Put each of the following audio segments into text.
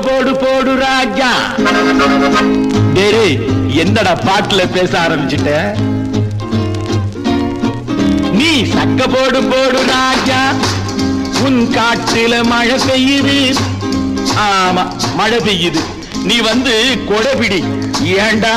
போடு போடு ராஜா டேய் என்னடா பாட்டுல பேச ஆரம்பிச்சிட்ட நீ சக்க போடு போடு ராஜா உன் காட்டுல மழை பெய்யுது ஆமா மழை பெய்யுது நீ வந்து கொடைபிடி ஏண்டா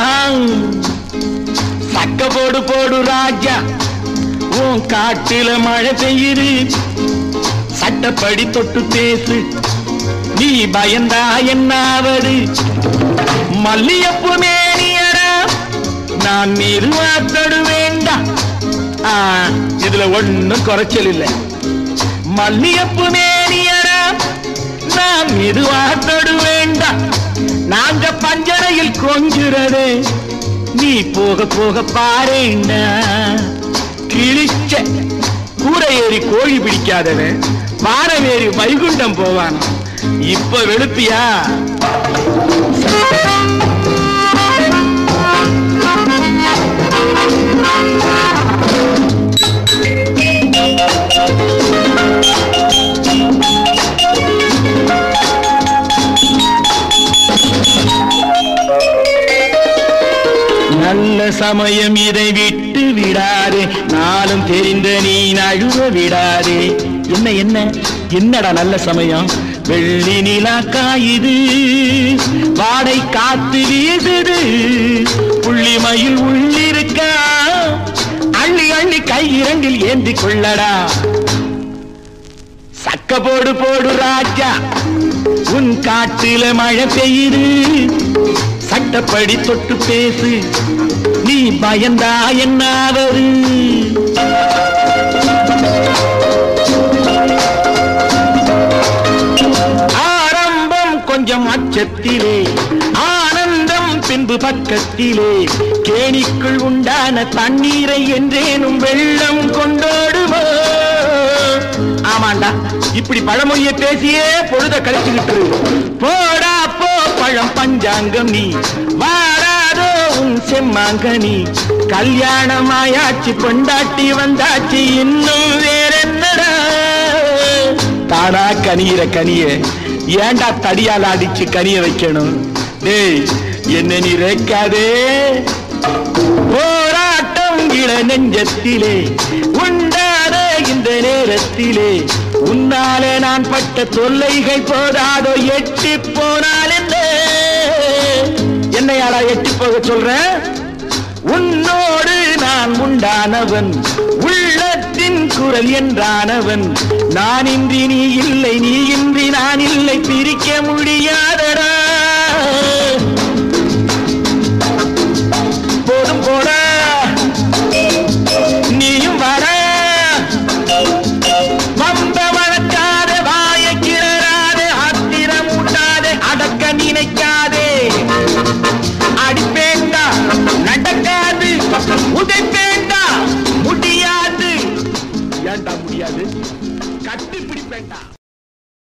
சக்க போடு போடு ராஜா உன் காட்டுல மழை பெய்யுது சட்டப்படி தொட்டு பேசு நீ பயந்தா என்னாவது மல்லியப்பு மேனியடா நான் நிர்வாத்தடு வேண்டாம் ஆ, இதுல ஒண்ணும் குறைச்சல் இல்லை மல்லியப்பு மேனியடா நான் நிர்வாத்தடு வேண்டாம் நாங்க பஞ்சரையில் கொஞ்சுறது நீ போக போக பாருண்டா கிழிச்ச கூரை ஏறி கோழி பிடிக்காதவன் வாரம் ஏறி வைகுண்டம் போவான் இப்ப வெளுப்பியா நல்ல சமயம் இதை விட்டு விடாதே நாளும் தெரிந்த நீ நழுவ விடாதே என்ன என்ன என்னடா நல்ல சமயம் வெள்ளி நிலா காயுது வாடை காத்து வீசுது புள்ளி மயில் உள்ளிருக்கா அள்ளி அள்ளி கை இரண்டில் ஏந்தி கொள்ளடா சக்க போடு போடு ராஜா உன் காட்டில மழை பெய்யுது சட்டப்படி தொட்டு பேசு நீ பயந்தா என்னாவது ஆரம்பம் கொஞ்சம் அச்சத்திலே ஆனந்தம் பின்பு பக்கத்திலே கேணிக்குள் உண்டான தண்ணீரை என்றேனும் வெள்ளம் கொண்டோடுமோ ஆமாண்டா இப்படி பழமொழிய பேசியே பொழுத கழிச்சுக்கிட்டு இரு. போடா போ பழம் பஞ்சாங்கம் நீ வாராதோ உன் செம்மாங்கனி கல்யாணமாயாச்சு பொண்டாட்டி வந்தாச்சு இன்னும் வேற என்னடா தானா கனியிற கனிய ஏன்டா தடியால் அடிச்சு கனிய வைக்கணும் டேய் என்ன நீ ரேக்காதே போராட்டம் இள நெஞ்சத்திலே உண்டாத இந்த நேரத்திலே உன்னாலே நான் பட்ட தொல்லைகள் போதாதோ எட்டி போனால் என்ன என்னையாடா எட்டி போக சொல்றேன் உன்னோடு நான் உண்டானவன் உள்ளத்தின் குரல் என்றானவன் நான் இன்றி நீ இல்லை நீ இன்றி நான் இல்லை பிரிக்க முடியாது